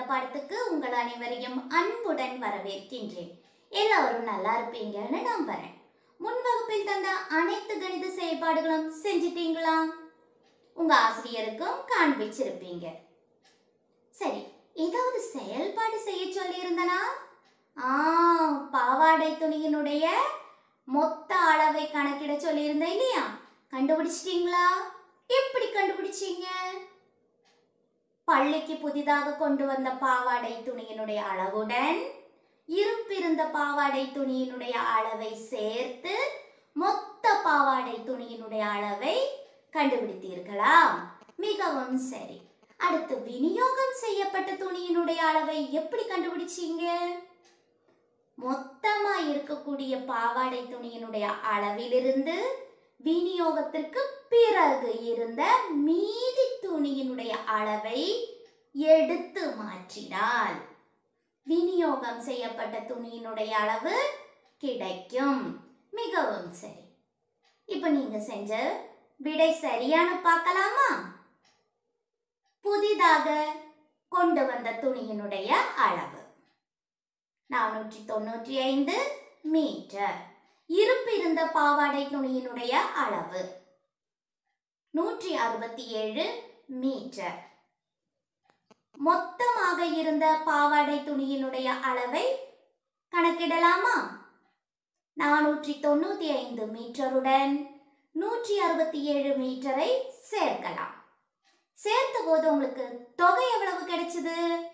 பாடத்துக்கு உங்கள் அனைவரையும் அன்புடன் வரவேற்கின்றேன் எல்லாரும் நல்லா இருப்பீங்கன்னு நம்புறேன் முன் வகுப்பில் தந்த அனைத்து கணித செயல்பாடுகளும் செஞ்சிட்டீங்களா உங்க ஆசிரியருக்கும் காண்பிச்சிருப்பீங்க சரி ஏதாவது செயல்பாடு செய்ய சொல்லியிருந்தனா ஆ பாவாடை துணியினுடைய மொத்த அளவை கணக்கிட சொல்லியிருந்தேன் இல்லையா கண்டுபிடிச்சிட்டீங்களா எப்படி கண்டுபிடிச்சீங்க பள்ளிக்கு புதிதாக கொண்டு வந்த பாவாடை துணியினுடைய அளவுடன் இருப்பிருந்த பாவாடை துணியினுடைய அளவை சேர்த்து மொத்த பாவாடை துணியினுடைய அளவை கண்டுபிடித்தீர்களா மிகவும் சரி அடுத்து விநியோகம் செய்யப்பட்ட துணியினுடைய அளவை எப்படி கண்டுபிடிச்சீங்க மொத்தமா இருக்கக்கூடிய பாவாடை துணியினுடைய அளவிலிருந்து விநியோகத்திற்கு பிறகு இருந்த மீதி துணியினுடைய அளவை எடுத்து மாற்றினால் விநியோகம் செய்யப்பட்ட துணியினுடைய அளவு கிடைக்கும் மிகவும் சரி இப்போ நீங்க செஞ்ச விடை சரியான பார்க்கலாமா புதிதாக கொண்டு வந்த துணியினுடைய அளவு நானூற்றி தொண்ணூற்றி ஐந்து மீட்டர் இருப்பிருந்த பாவாடை துணியினுடைய அளவு நூற்றி அறுபத்தி ஏழு மீட்டர் மொத்தமாக இருந்த பாவாடை துணியினுடைய அளவை கணக்கிடலாமா நானூற்றி தொண்ணூத்தி ஐந்து மீட்டருடன் நூற்றி அறுபத்தி ஏழு மீட்டரை சேர்க்கலாம் சேர்த்த போது உங்களுக்கு தொகை எவ்வளவு கிடைச்சது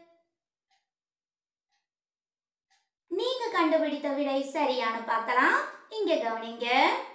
நீங்க கண்டுபிடித்த விடை சரியான பார்க்கலாம் இங்க கவனிங்க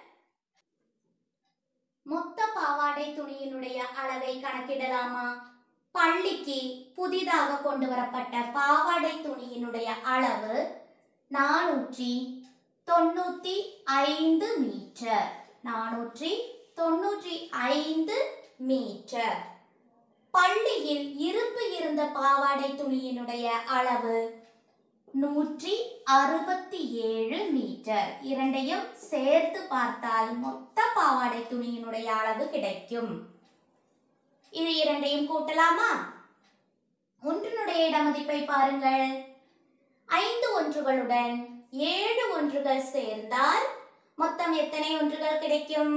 மொத்த பாவாடை துணியினுடைய அளவை கணக்கிடலாமா பள்ளிக்கு புதிதாக கொண்டு வரப்பட்ட பாவாடை துணியினுடைய அளவு நானூற்றி தொண்ணூத்தி ஐந்து மீட்டர் நானூற்றி தொண்ணூற்றி ஐந்து மீட்டர் பள்ளியில் இருப்பு இருந்த பாவாடை துணியினுடைய அளவு நூற்றி அறுபத்தி ஏழு மீட்டர் இரண்டையும் சேர்த்து பார்த்தால் மொத்த பாவாடை துணியினுடைய அளவு கிடைக்கும் இது இரண்டையும் கூட்டலாமா ஒன்றினுடைய இடமதிப்பை பாருங்கள் ஐந்து ஒன்றுகளுடன் ஏழு ஒன்றுகள் சேர்ந்தால் மொத்தம் எத்தனை ஒன்றுகள் கிடைக்கும்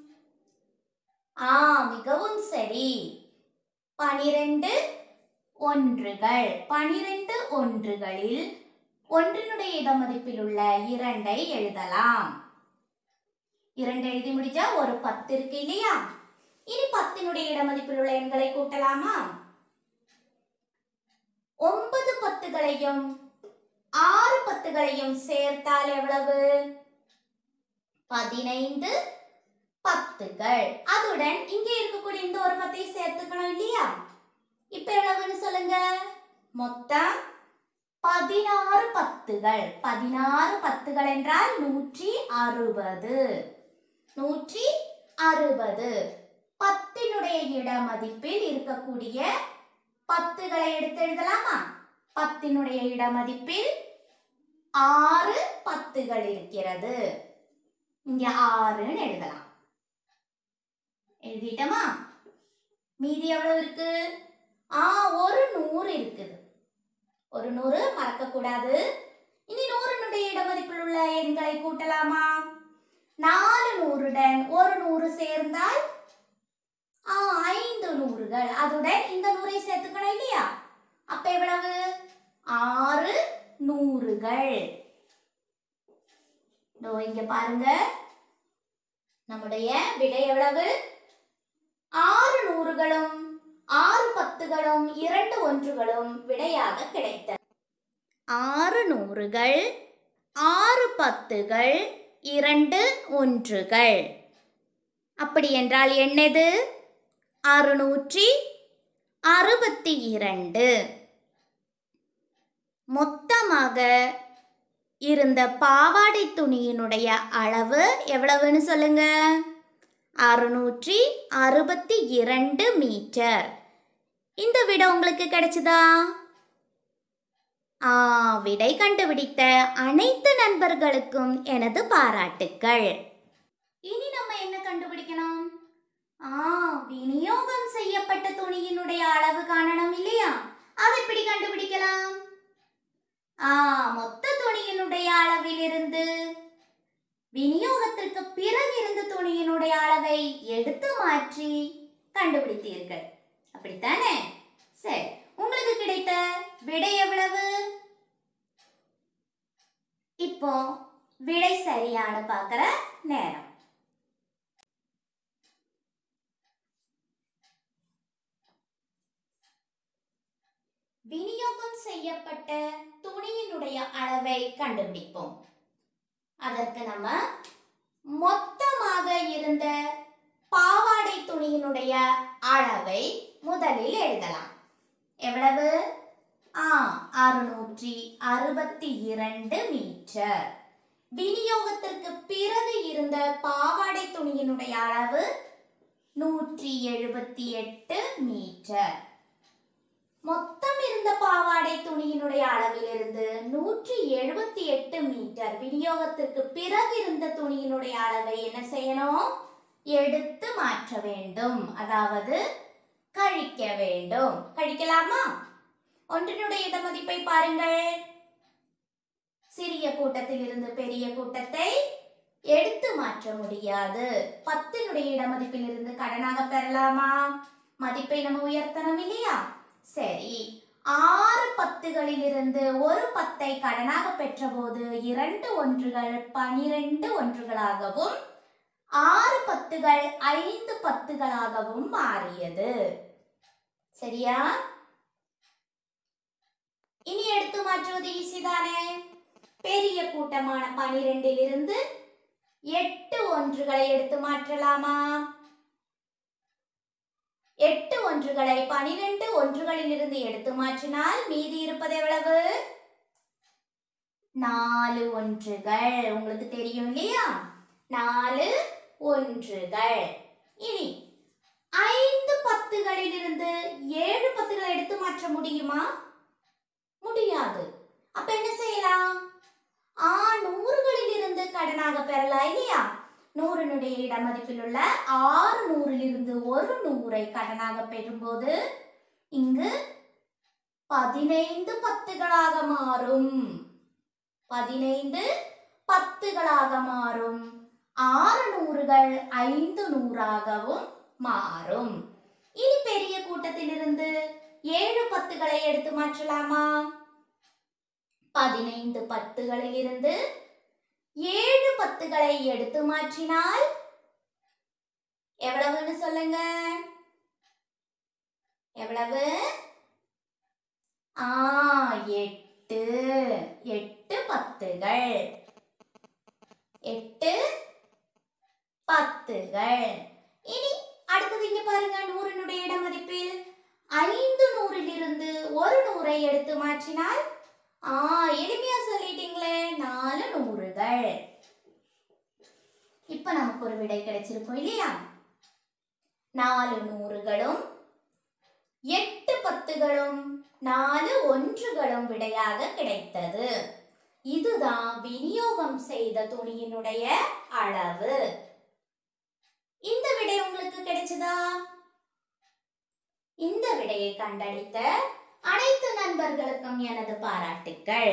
ஆ மிகவும் சரி பனிரெண்டு ஒன்றுகள் பனிரெண்டு ஒன்றுகளில் ஒன்றினுடைய இடமதிப்பில் உள்ள இரண்டை எழுதலாம் இரண்டு எழுதி முடிஞ்சா ஒரு பத்து இருக்கு இல்லையா இனி பத்தினுடைய இடமதிப்பில் உள்ள எண்களை கூட்டலாமா ஒன்பது பத்துகளையும் ஆறு பத்துகளையும் சேர்த்தால் எவ்வளவு பதினைந்து பத்துகள் அதுடன் இங்கே இருக்கக்கூடிய இந்த ஒரு பத்தை சேர்த்துக்கணும் இல்லையா இப்ப எவ்வளவுன்னு சொல்லுங்க மொத்தம் பதினாறு பத்துகள் பதினாறு பத்துகள் என்றால் நூற்றி அறுபது நூற்றி அறுபது பத்தினுடைய இட மதிப்பில் இருக்கக்கூடிய பத்துகளை எடுத்து எழுதலாமா பத்தினுடைய இட மதிப்பில் ஆறு பத்துகள் இருக்கிறது இங்க ஆறுன்னு எழுதலாம் எழுதிட்டோமா மீதி எவ்வளவு இருக்கு ஆ ஒரு நூறு இருக்குது ஒரு நூறு மறக்க கூடாது இனி நூறினுடைய இடமதிப்பில் உள்ள எண்களை கூட்டலாமா நாலு நூறுடன் ஒரு நூறு சேர்ந்தால் ஆ ஐந்து நூறுகள் அதுடன் இந்த நூறை சேர்த்துக்கணும் இல்லையா அப்ப எவ்வளவு ஆறு நூறுகள் இதோ இங்க பாருங்க நம்முடைய விடை எவ்வளவு ஆறு நூறுகளும் ஆறு பத்துகளும் இரண்டு ஒன்றுகளும் விடையாக கிடைத்தன ஆறு நூறுகள் ஆறு பத்துகள் இரண்டு ஒன்றுகள் அப்படி என்றால் என்னது அறுநூற்றி அறுபத்தி இரண்டு மொத்தமாக இருந்த பாவாடை துணியினுடைய அளவு எவ்வளவுன்னு சொல்லுங்க அறுநூற்றி அறுபத்தி இரண்டு மீட்டர் இந்த விடை உங்களுக்கு கிடைச்சதா ஆ விடை கண்டுபிடித்த அனைத்து நண்பர்களுக்கும் எனது பாராட்டுக்கள் இனி நம்ம என்ன கண்டுபிடிக்கணும் ஆ விநியோகம் செய்யப்பட்ட துணியினுடைய அளவு காணணும் இல்லையா அதை எப்படி கண்டுபிடிக்கலாம் ஆ மொத்த துணியினுடைய அளவிலிருந்து விநியோகத்திற்கு பிறகு இருந்த துணியினுடைய அளவை எடுத்து மாற்றி கண்டுபிடித்தீர்கள் அப்படித்தானே சரி உங்களுக்கு கிடைத்த விடை எவ்வளவு இப்போ விடை சரியான பார்க்கிற நேரம் விநியோகம் செய்யப்பட்ட துணியினுடைய அளவை கண்டுபிடிப்போம் அதற்கு நம்ம மொத்தமாக இருந்த பாவாடை துணியினுடைய அளவை முதலில் எழுதலாம் எவ்வளவு ஆ அறுநூற்றி அறுபத்தி இரண்டு மீட்டர் விநியோகத்திற்கு பிறகு இருந்த பாவாடை துணியினுடைய அளவு நூற்றி எழுபத்தி எட்டு மீட்டர் மொத்தம் இருந்த பாவாடை துணியினுடைய அளவிலிருந்து நூற்றி எழுபத்தி எட்டு மீட்டர் விநியோகத்திற்கு பிறகு இருந்த துணியினுடைய அளவை என்ன செய்யணும் எடுத்து மாற்ற வேண்டும் அதாவது கழிக்க வேண்டும் கழிக்கலாமா ஒன்றினுடைய இட மதிப்பை பாருங்கள் சிறிய கூட்டத்தில் இருந்து பெரிய கூட்டத்தை எடுத்து மாற்ற முடியாது பத்தினுடைய இட மதிப்பில் இருந்து கடனாக பெறலாமா மதிப்பை நம்ம உயர்த்தணும் இல்லையா சரி ஆறு பத்துகளில் இருந்து ஒரு பத்தை கடனாக பெற்றபோது இரண்டு ஒன்றுகள் பனிரெண்டு ஒன்றுகளாகவும் ஆறு பத்துகள் ஐந்து பத்துகளாகவும் மாறியது சரியா இனி எடுத்து மாற்றுவது ஈஸி தானே பெரிய கூட்டமான பனிரெண்டில் இருந்து எட்டு ஒன்றுகளை எடுத்து மாற்றலாமா எட்டு ஒன்றுகளை பனிரெண்டு ஒன்றுகளில் இருந்து எடுத்து மாற்றினால் மீதி இருப்பது எவ்வளவு நாலு ஒன்றுகள் உங்களுக்கு தெரியும் இல்லையா நாலு ஒன்றுகள் இனி ஐந்து பத்துகளில் இருந்து ஏழு பத்துகளை எடுத்து மாற்ற முடியுமா முடியாது அப்ப என்ன செய்யலாம் ஆ நூறுகளில் இருந்து கடனாக பெறலாம் இல்லையா நூறினுடைய இட மதிப்பில் உள்ள ஆறு நூறில் இருந்து ஒரு நூறை கடனாக பெறும்போது இங்கு பதினைந்து பத்துகளாக மாறும் பதினைந்து பத்துகளாக மாறும் ஆறு நூறுகள் ஐந்து நூறாகவும் மாறும் இனி பெரிய கூட்டத்திலிருந்து ஏழு பத்துகளை எடுத்து மாற்றலாமா பதினைந்து பத்துகளில் இருந்து ஏழு பத்துகளை எடுத்து மாற்றினால் எவ்வளவுன்னு சொல்லுங்க எவ்வளவு ஆ எட்டு எட்டு பத்துகள் எட்டு பத்துகள் இனி அடுத்தது இங்க பாருங்க நூறினுடைய இட மதிப்பில் ஐந்து நூறிலிருந்து ஒரு நூறை எடுத்து மாற்றினால் ஆ எளிமையா சொல்லிட்டீங்களே நாலு நூறுகள் இப்ப நமக்கு ஒரு விடை கிடைச்சிருக்கும் இல்லையா நாலு நூறுகளும் எட்டு பத்துகளும் நாலு ஒன்றுகளும் விடையாக கிடைத்தது இதுதான் விநியோகம் செய்த துணியினுடைய அளவு இந்த விடை உங்களுக்கு கிடைச்சதா இந்த விடையை கண்டளித்த அனைத்து நண்பர்களுக்கும் எனது பாராட்டுக்கள்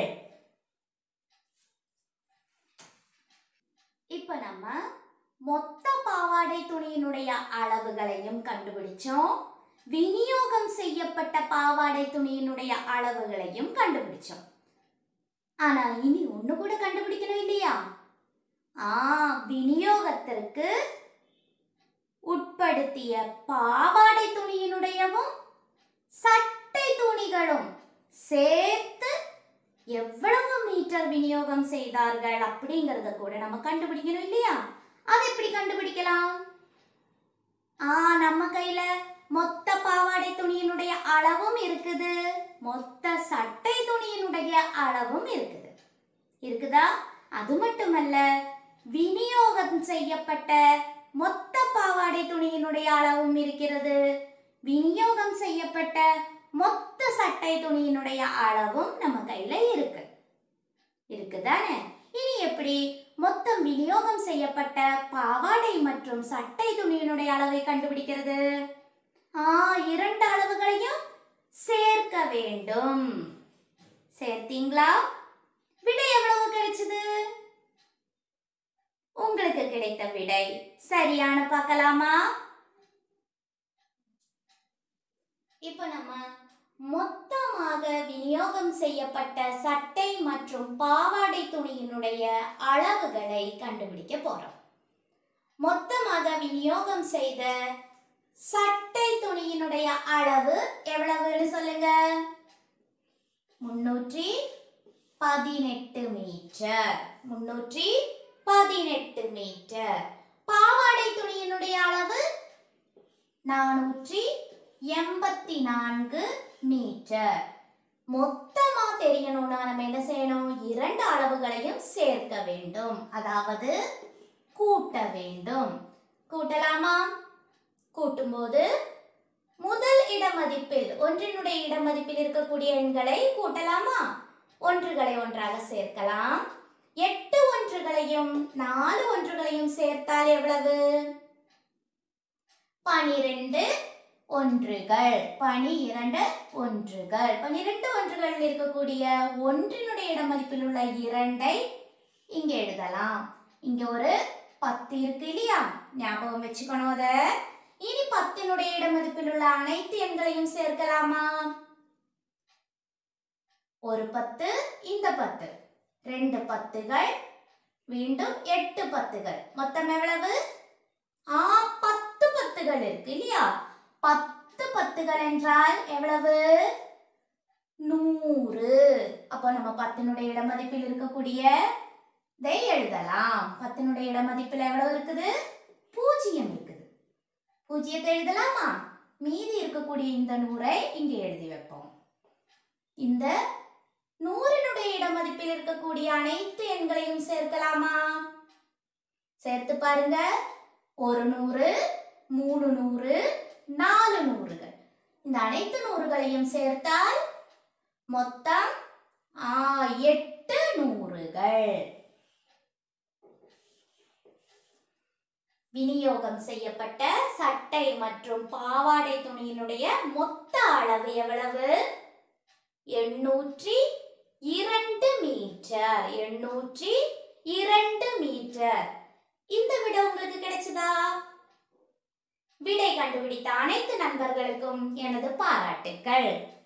இப்ப நம்ம மொத்த பாவாடை துணியினுடைய அளவுகளையும் கண்டுபிடிச்சோம் விநியோகம் செய்யப்பட்ட பாவாடை துணியினுடைய அளவுகளையும் கண்டுபிடிச்சோம் ஆனா இனி ஒண்ணு கூட கண்டுபிடிக்கணும் இல்லையா ஆ விநியோகத்திற்கு உட்படுத்திய பாவாடை துணியினுடையவும் சட்டை துணிகளும் சேர்த்து எவ்வளவு மீட்டர் விநியோகம் செய்தார்கள் அப்படிங்கறத கூட நம்ம கண்டுபிடிக்கணும் இல்லையா அதை எப்படி கண்டுபிடிக்கலாம் ஆ நம்ம கையில மொத்த பாவாடை துணியினுடைய அளவும் இருக்குது மொத்த சட்டை துணியினுடைய அளவும் இருக்குது இருக்குதா அது மட்டுமல்ல விநியோகம் செய்யப்பட்ட மொத்த பாவாடை துணியினுடைய அளவும் இருக்கிறது விநியோகம் செய்யப்பட்ட மொத்த சட்டை துணியினுடைய அளவும் நம்ம கையில இருக்கு இருக்குதானே இனி எப்படி மொத்தம் விநியோகம் செய்யப்பட்ட பாவாடை மற்றும் சட்டை துணியினுடைய அளவை கண்டுபிடிக்கிறது ஆ இரண்டு அளவுகளையும் சேர்க்க வேண்டும் சேர்த்தீங்களா விடை எவ்வளவு கிடைச்சது உங்களுக்கு கிடைத்த விடை சரியான பார்க்கலாமா இப்போ நம்ம மொத்தமாக விநியோகம் செய்யப்பட்ட சட்டை மற்றும் பாவாடை துணியினுடைய அளவுகளை கண்டுபிடிக்க போறோம் மொத்தமாக விநியோகம் செய்த சட்டை துணியினுடைய அளவு எவ்வளவுன்னு சொல்லுங்க முன்னூற்றி பதினெட்டு மீட்டர் முன்னூற்றி பதினெட்டு மீட்டர் பாவாடை துணியினுடைய அளவு நானூற்றி எண்பத்தி நான்கு மீட்டர் மொத்தமா தெரியணும்னா நம்ம என்ன செய்யணும் இரண்டு அளவுகளையும் சேர்க்க வேண்டும் அதாவது கூட்ட வேண்டும் கூட்டலாமா கூட்டும்போது முதல் இடமதிப்பில் ஒன்றினுடைய இடமதிப்பில் இருக்கக்கூடிய எண்களை கூட்டலாமா ஒன்றுகளை ஒன்றாக சேர்க்கலாம் எட்டு ஒன்றுகளையும் நாலு ஒன்றுகளையும் சேர்த்தால் எவ்வளவு பனிரெண்டு ஒன்றுகள் பனிரெண்டு ஒன்றுகள் பனிரெண்டு ஒன்றுகள் இருக்கக்கூடிய ஒன்றினுடைய இடமதிப்பில் உள்ள இரண்டை இங்க எழுதலாம் இங்க ஒரு பத்து இருக்கு இல்லையா ஞாபகம் வச்சுக்கணும் அத இனி பத்தினுடைய இடமதிப்பில் உள்ள அனைத்து எண்களையும் சேர்க்கலாமா ஒரு பத்து இந்த பத்து ரெண்டு பத்துகள் மீண்டும் எட்டு பத்துகள் மொத்தம் எவ்வளவு ஆ பத்து பத்துகள் இருக்கு இல்லையா பத்து பத்துகள் என்றால் எவ்வளவு நூறு அப்போ நம்ம பத்தினுடைய இடமதிப்பில் இருக்கக்கூடிய இதை எழுதலாம் பத்தினுடைய இடமதிப்பில் எவ்வளவு இருக்குது பூஜ்ஜியம் இருக்குது பூஜ்ஜியத்தை எழுதலாமா மீதி இருக்கக்கூடிய இந்த நூறை இங்கே எழுதி வைப்போம் இந்த நூறினுடைய இடமதிப்பில் இருக்கக்கூடிய அனைத்து எண்களையும் சேர்க்கலாமா சேர்த்து பாருங்க ஒரு நூறு மூணு நூறு நாலு நூறுகள் இந்த அனைத்து நூறுகளையும் சேர்த்தால் மொத்தம் ஆ, எட்டு நூறுகள் விநியோகம் செய்யப்பட்ட சட்டை மற்றும் பாவாடை துணியினுடைய மொத்த அளவு எவ்வளவு எண்ணூற்றி இரண்டு மீட்டர் எண்ணூற்றி இரண்டு மீட்டர் இந்த விட உங்களுக்கு கிடைச்சதா விடை கண்டுபிடித்த அனைத்து நண்பர்களுக்கும் எனது பாராட்டுக்கள்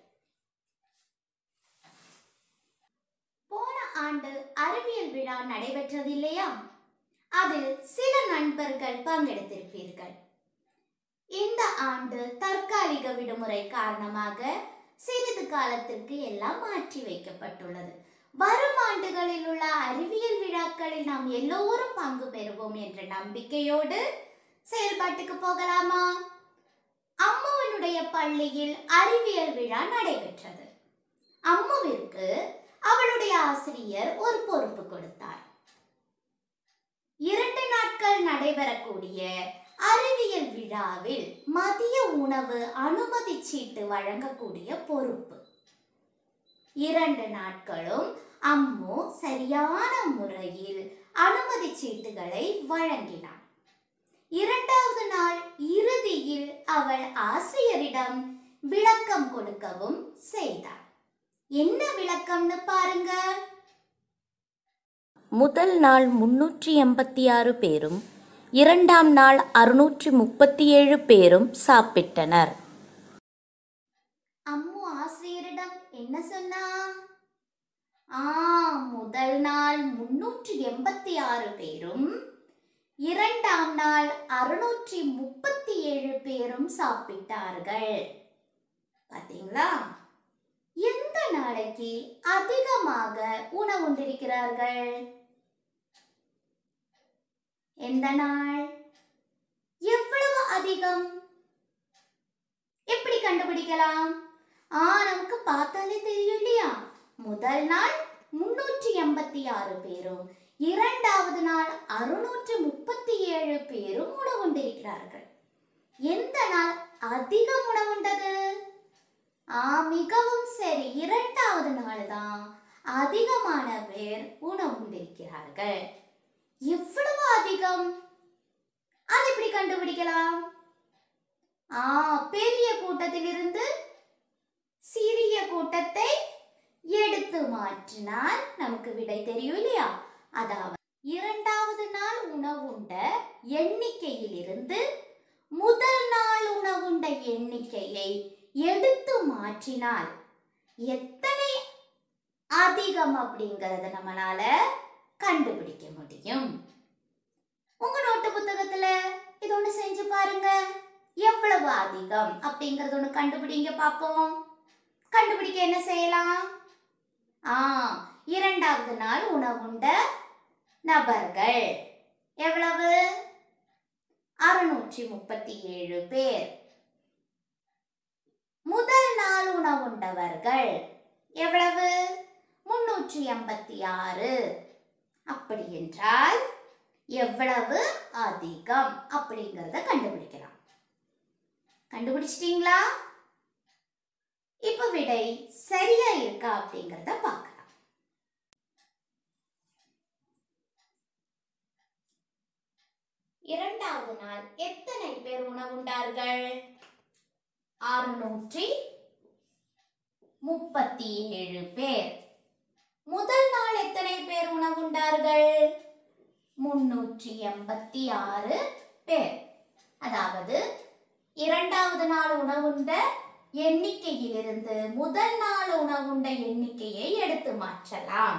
போன ஆண்டு அறிவியல் விழா நடைபெற்றது இல்லையா அதில் சில நண்பர்கள் பங்கெடுத்திருப்பீர்கள் இந்த ஆண்டு தற்காலிக விடுமுறை காரணமாக சிறிது காலத்திற்கு எல்லாம் மாற்றி வைக்கப்பட்டுள்ளது வரும் ஆண்டுகளில் உள்ள அறிவியல் விழாக்களில் நாம் எல்லோரும் பங்கு பெறுவோம் என்ற நம்பிக்கையோடு செயல்பாட்டுக்கு போகலாமா அம்முவனுடைய பள்ளியில் அறிவியல் விழா நடைபெற்றது அம்முவிற்கு அவளுடைய ஆசிரியர் ஒரு பொறுப்பு கொடுத்தார் இரண்டு நாட்கள் நடைபெறக்கூடிய அறிவியல் விழாவில் மதிய உணவு அனுமதி சீட்டு வழங்கக்கூடிய பொறுப்பு இரண்டு நாட்களும் அம்மு சரியான முறையில் அனுமதி சீட்டுகளை வழங்கினார் இரண்டாவது நாள் இறுதியில் அவள் ஆசிரியரிடம் விளக்கம் கொடுக்கவும் செய்தார் என்ன விளக்கம்னு பாருங்க முதல் நாள் முன்னூற்றி எண்பத்தி ஆறு பேரும் இரண்டாம் நாள் அறுநூற்றி முப்பத்தி ஏழு பேரும் சாப்பிட்டனர் அம்மு ஆசிரியரிடம் என்ன சொன்னா ஆ முதல் நாள் முன்னூற்றி எண்பத்தி ஆறு பேரும் இரண்டாம் நாள் அறுநூற்றி முப்பத்தி ஏழு பேரும் சாப்பிட்டார்கள் பாத்தீங்களா எந்த நாளைக்கு அதிகமாக உணவுண்டிருக்கிறார்கள் எந்த நாள் எவ்வளவு அதிகம் எப்படி கண்டுபிடிக்கலாம் ஆ நமக்கு பார்த்தாலே தெரியும் இல்லையா முதல் நாள் முன்னூற்றி எண்பத்தி ஆறு பேரும் இரண்டாவது நாள் அறுநூற்று முப்பத்தி ஏழு பேரும் உணவுண்டிருக்கிறார்கள் எந்த நாள் அதிகம் உணவுண்டது ஆ மிகவும் சரி இரண்டாவது நாள் தான் அதிகமான பேர் உணவுண்டிருக்கிறார்கள் எவ்வளவு அதிகம் அதை எப்படி கண்டுபிடிக்கலாம் ஆ பெரிய கூட்டத்திலிருந்து பெரிய கூட்டத்தை எடுத்து மாற்றினால் நமக்கு விடை தெரியும் இல்லையா அதாவது இரண்டாவது நாள் உணவுண்ட எண்ணிக்கையிலிருந்து முதல் நாள் உணவுண்ட எண்ணிக்கையை எடுத்து மாற்றினால் எத்தனை அதிகம் அப்படிங்கறத நம்மளால கண்டுபிடிக்க முடியும் உங்க நோட்டு புத்தகத்துல இது ஒண்ணு செஞ்சு பாருங்க எவ்வளவு அதிகம் அப்படிங்கறது ஒண்ணு கண்டுபிடிங்க பாப்போம் கண்டுபிடிக்க என்ன செய்யலாம் ஆ இரண்டாவது நாள் உணவுண்ட நபர்கள் எவ்வளவு அறுநூற்றி முப்பத்தி ஏழு பேர் முதல் நாள் உணவுண்டவர்கள் எவ்வளவு முன்னூற்றி எண்பத்தி ஆறு அப்படி என்றால் எவ்வளவு அதிகம் அப்படிங்கறத கண்டுபிடிக்கலாம் கண்டுபிடிச்சிட்டீங்களா இப்ப விடை சரியா இருக்கா அப்படிங்கறத பார்க்கலாம் இரண்டாவது நாள் எத்தனை பேர் உணவுண்டார்கள் அறுநூற்றி முப்பத்தி ஏழு பேர் முதல் நாள் எத்தனை பேர் உணவுண்டார்கள் முன்னூற்றி எண்பத்தி ஆறு பேர் அதாவது இரண்டாவது நாள் உணவுண்ட எண்ணிக்கையிலிருந்து முதல் நாள் உணவுண்ட எண்ணிக்கையை எடுத்து மாற்றலாம்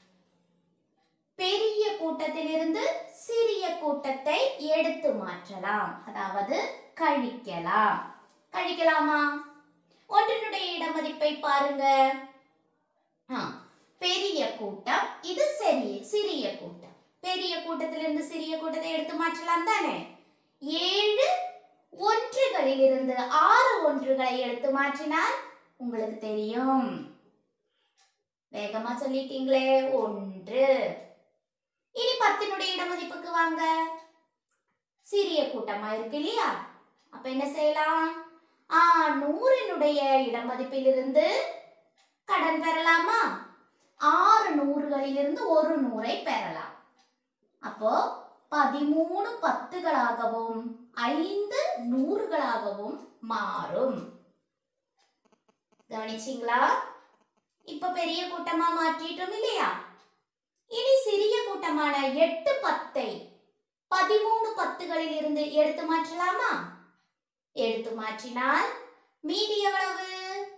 பெரிய கூட்டத்திலிருந்து சிறிய கூட்டத்தை எடுத்து மாற்றலாம் அதாவது கழிக்கலாம் கழிக்கலாமா ஒன்றினுடைய இடமதிப்பை பாருங்க ஆ, பெரிய கூட்டம் இது சரி சிறிய கூட்டம் பெரிய கூட்டத்திலிருந்து சிறிய கூட்டத்தை எடுத்து மாற்றலாம் தானே ஏழு ஒன்றுகளிலிருந்து ஆறு ஒன்றுகளை எடுத்து மாற்றினால் உங்களுக்கு தெரியும் வேகமா சொல்லிட்டீங்களே ஒன்று இனி பத்தினுடைய இடமதிப்புக்கு வாங்க சிறிய கூட்டமா இருக்கு இல்லையா அப்ப என்ன செய்யலாம் ஆ நூறினுடைய இடமதிப்பிலிருந்து கடன் பெறலாமா ஆறு நூறுகளிலிருந்து ஒரு நூறை பெறலாம் அப்போ பதிமூணு பத்துகளாகவும் ஐந்து நூறுகளாகவும் மாறும் கவனிச்சிங்களா இப்ப பெரிய கூட்டமா மாற்றிட்டோம் இல்லையா இனி சிறிய கூட்டமான எட்டு பத்தை பதிமூணு பத்துகளில் இருந்து எடுத்து மாற்றலாமா எடுத்து மாற்றினால் மீதி எவ்வளவு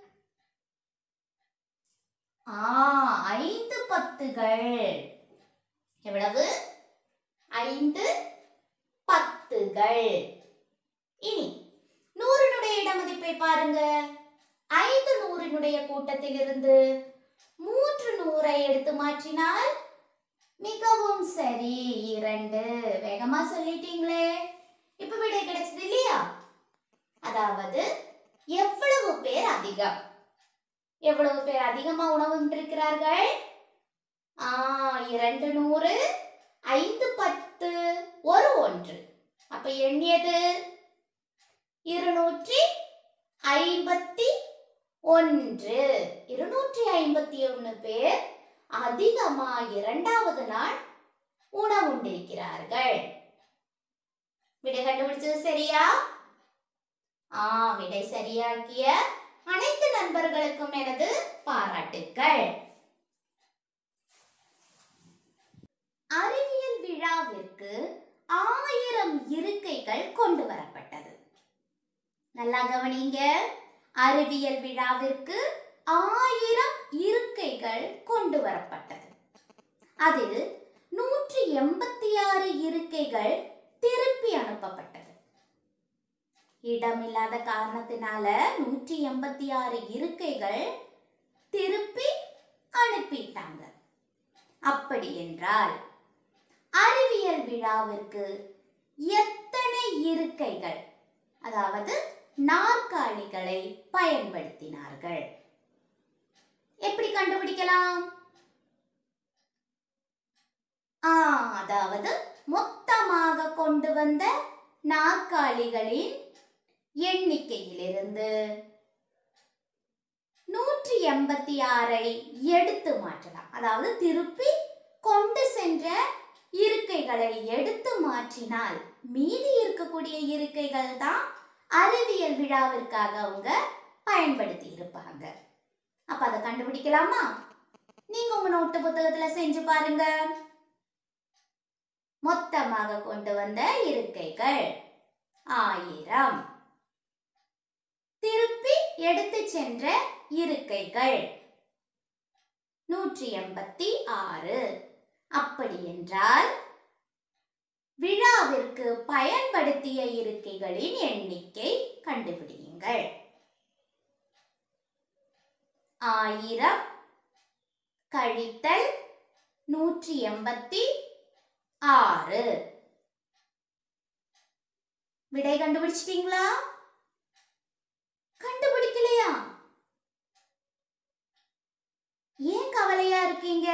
ஆ ஐந்து பத்துகள் எவ்வளவு ஐந்து பத்துகள் இனி நூறினுடைய இடமதிப்பை பாருங்க ஐந்து நூறினுடைய கூட்டத்திலிருந்து மூன்று நூறை எடுத்து மாற்றினால் மிகவும் சரி இரண்டு வேகமா சொல்லிட்டீங்களே இப்ப விடை கிடைச்சது இல்லையா அதாவது எவ்வளவு பேர் அதிகம் எவ்வளவு பேர் அதிகமா உணவுண்டிருக்கிறார்கள் ஆ இரண்டு நூறு ஐந்து பத்து ஒரு ஒன்று அப்ப எண்ணியது இருநூற்றி ஐம்பத்தி ஒன்று இருநூற்றி ஐம்பத்தி ஒன்று பேர் அதிகமா இரண்டாவது நாள் உணவுண்டிருக்கிறார்கள் விடை கண்டுபிடிச்சது சரியா ஆ விடை சரியாக்கிய அனைத்து நண்பர்களுக்கும் எனது பாராட்டுக்கள் அறிவியல் விழாவிற்கு ஆயிரம் இருக்கைகள் கொண்டு வரப்பட்டது நல்லா கவனிங்க அறிவியல் விழாவிற்கு ஆயிரம் இருக்கைகள் கொண்டு வரப்பட்டது அதில் நூற்றி எண்பத்தி ஆறு இருக்கைகள் திருப்பி அனுப்பப்பட்டது இடமில்லாத காரணத்தினால நூற்றி எண்பத்தி ஆறு இருக்கைகள் திருப்பி அனுப்பிட்டாங்க அப்படி என்றால் அறிவியல் விழாவிற்கு எத்தனை இருக்கைகள் அதாவது நாற்காலிகளை பயன்படுத்தினார்கள் எப்படி கண்டுபிடிக்கலாம் ஆ அதாவது மொத்தமாக கொண்டு வந்த நாற்காலிகளின் எண்ணிக்கையிலிருந்து நூற்றி எண்பத்தி ஆறை எடுத்து மாற்றலாம் அதாவது திருப்பி கொண்டு சென்ற இருக்கைகளை எடுத்து மாற்றினால் மீதி இருக்கக்கூடிய இருக்கைகள் தான் அறிவியல் விழாவிற்காக அவங்க பயன்படுத்தி இருப்பாங்க அப்ப அதை கண்டுபிடிக்கலாமா நீங்க உங்க நோட்டு புத்தகத்துல செஞ்சு பாருங்க மொத்தமாக கொண்டு வந்த இருக்கைகள் ஆயிரம் திருப்பி எடுத்து சென்ற இருக்கைகள் நூற்றி எண்பத்தி ஆறு அப்படி என்றால் விழாவிற்கு பயன்படுத்திய இருக்கைகளின் எண்ணிக்கை கண்டுபிடியுங்கள் ஆயிரம் கழித்தல் நூற்றி எண்பத்தி ஆறு விடை கண்டுபிடிச்சிட்டீங்களா கண்டுபிடிக்கலையா ஏன் கவலையா இருக்கீங்க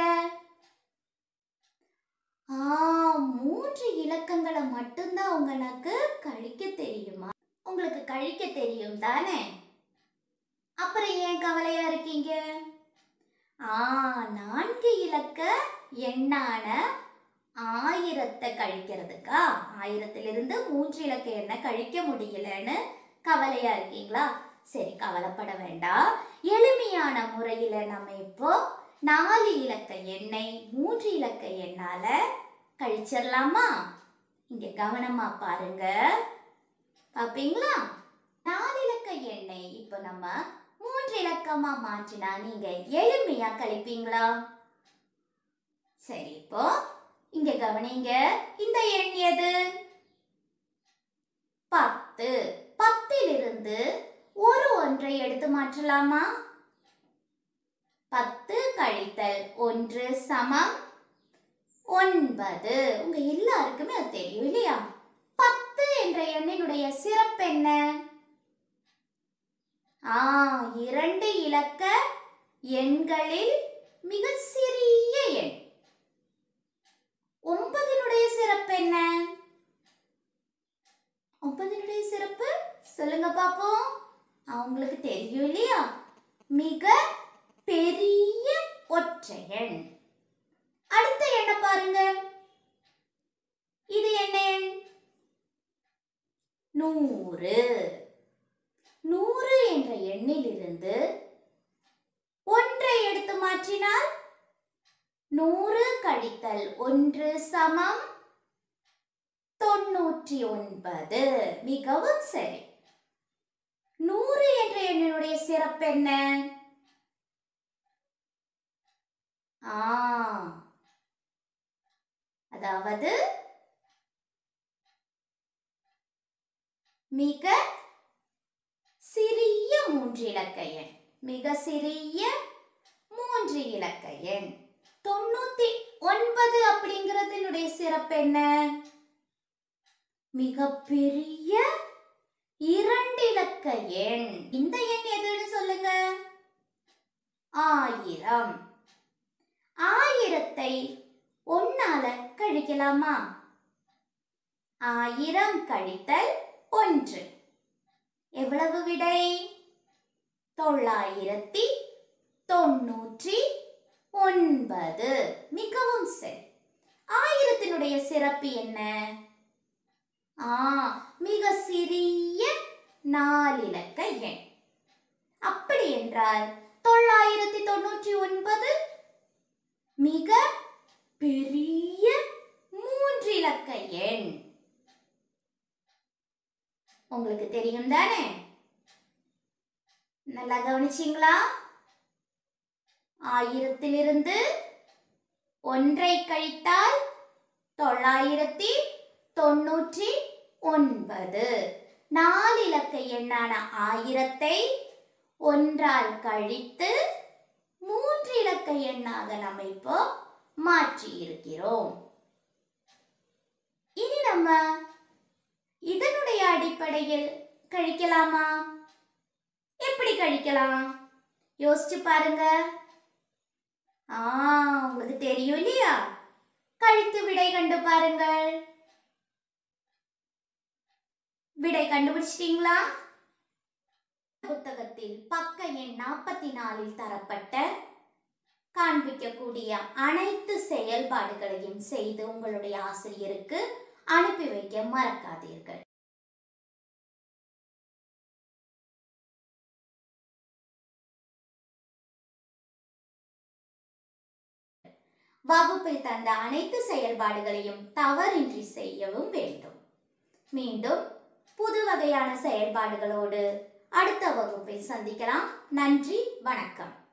ஆ மூன்று இலக்கங்களை மட்டும்தான் உங்களுக்கு கழிக்க தெரியுமா உங்களுக்கு கழிக்க தெரியும் தானே அப்புறம் ஏன் கவலையா இருக்கீங்க ஆ நான்கு இலக்க எண்ணான ஆயிரத்தை கழிக்கிறதுக்கா ஆயிரத்திலிருந்து மூன்று இலக்க எண்ணை கழிக்க முடியலன்னு கவலையா இருக்கீங்களா சரி கவலைப்பட வேண்டாம் எளிமையான முறையில நம்ம இப்போ நாலு இலக்க எண்ணை மூன்று இலக்க எண்ணால கழிச்சிடலாமா இங்க கவனமா பாருங்க பாப்பீங்களா நாலு இலக்க எண்ணை இப்போ நம்ம மூன்று இலக்கமா மாற்றினா நீங்க எளிமையா கழிப்பீங்களா சரி இப்போ இங்க கவனிங்க இந்த எண் எது பத்து பத்திலிருந்து ஒரு ஒன்றை எடுத்து மாற்றலாமா பத்து கழித்தல் ஒன்று சமம் ஒன்பது உங்க எல்லாருக்குமே அது தெரியும் இல்லையா பத்து என்ற எண்ணினுடைய சிறப்பு என்ன ஆ இரண்டு இலக்க எண்களில் மிக சிறிய எண் ஒன்பதினுடைய சிறப்பு என்ன ஒன்பதினுடைய சிறப்பு சொல்லுங்க பாப்போம் அவங்களுக்கு தெரியும் இல்லையா மிக பெரிய ஒற்றை எண் அடுத்த எண்ணை பாருங்க இது என்ன எண் நூறு நூறு என்ற எண்ணிலிருந்து ஒன்றை எடுத்து மாற்றினால் நூறு கழித்தல் ஒன்று சமம் தொண்ணூற்றி ஒன்பது மிகவும் சரி நூறு என்ற எண்ணினுடைய சிறப்பு என்ன ஆ அதாவது மிக சிறிய மூன்று இலக்க எண் மிக சிறிய மூன்று இலக்க எண் தொண்ணூத்தி ஒன்பது அப்படிங்கறதுனுடைய சிறப்பு என்ன மிக பெரிய இரண்டு இலக்க எண் இந்த எண் எதுன்னு சொல்லுங்க ஆயிரம் ஆயிரத்தை ஒன்னால கழிக்கலாமா ஆயிரம் கழித்தல் ஒன்று எவ்வளவு விடை தொள்ளாயிரத்தி தொண்ணூற்றி ஒன்பது மிகவும் சரி ஆயிரத்தினுடைய சிறப்பு என்ன ஆ மிக சிறிய நாலிலக்க எண் அப்படி என்றால் தொள்ளாயிரத்தி தொண்ணூற்றி ஒன்பது மிக பெரிய மூன்று இலக்க எண் உங்களுக்கு தெரியும் தானே நல்லா கவனிச்சிங்களா ஆயிரத்திலிருந்து ஒன்றை கழித்தால் தொள்ளாயிரத்தி தொண்ணூற்றி ஒன்பது நாலு இலக்க எண்ணான ஆயிரத்தை ஒன்றால் கழித்து மூன்று இலக்க எண்ணாக நம்ம இப்போ மாற்றி இருக்கிறோம் இனி நம்ம இதனுடைய அடிப்படையில் கழிக்கலாமா எப்படி கழிக்கலாம் யோசிச்சு பாருங்க ஆ உங்களுக்கு தெரியும் இல்லையா கழித்து விடை கண்டு பாருங்கள் விடை கண்டுபிடிச்சிட்டீங்களா புத்தகத்தில் பக்க எண் நாற்பத்தி நாலில் தரப்பட்ட காண்பிக்கக்கூடிய அனைத்து செயல்பாடுகளையும் செய்து உங்களுடைய ஆசிரியருக்கு அனுப்பி வைக்க மறக்காதீர்கள் வகுப்பில் தந்த அனைத்து செயல்பாடுகளையும் தவறின்றி செய்யவும் வேண்டும் மீண்டும் புது வகையான செயல்பாடுகளோடு அடுத்த வகுப்பில் சந்திக்கலாம் நன்றி வணக்கம்